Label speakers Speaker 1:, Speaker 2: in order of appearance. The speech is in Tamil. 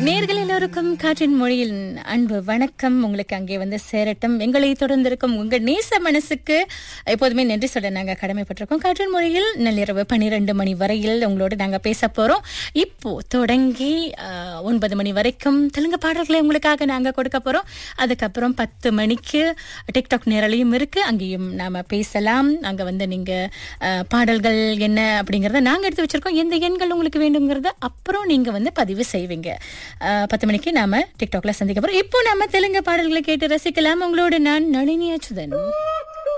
Speaker 1: நேர்கள் எல்லோருக்கும் காற்றின் மொழியில் அன்பு வணக்கம் உங்களுக்கு அங்கே வந்து சேரட்டும் எங்களை தொடர்ந்திருக்கும் உங்க நேச மனசுக்கு எப்போதுமே நன்றி சொல்ல நாங்க கடமைப்பட்டிருக்கோம் காற்றின் மொழியில் நள்ளிரவு பன்னிரண்டு மணி வரையில் உங்களோட நாங்க பேச போறோம் இப்போ தொடங்கி ஆஹ், ஒன்பது மணி வரைக்கும் தெலுங்கு பாடல்களை உங்களுக்காக நாங்க கொடுக்க போறோம் அதுக்கப்புறம் பத்து மணிக்கு டிக்டாக் நேரலையும் இருக்கு அங்கேயும் நாம பேசலாம் அங்க வந்து நீங்க ஆஹ், பாடல்கள் என்ன அப்படிங்கறத நாங்க எடுத்து வச்சிருக்கோம் எந்த எண்கள் உங்களுக்கு வேண்டுங்கிறத அப்புறம் நீங்க வந்து பதிவு செய்வீங்க ஆஹ், பத்து மணிக்கு நாம டிக்டாக்ல சந்திக்க போறோம் இப்போ நாம தெலுங்கு பாடல்களை கேட்டு ரசிக்கலாம் உங்களோட நான் நளினி அச்சுதன்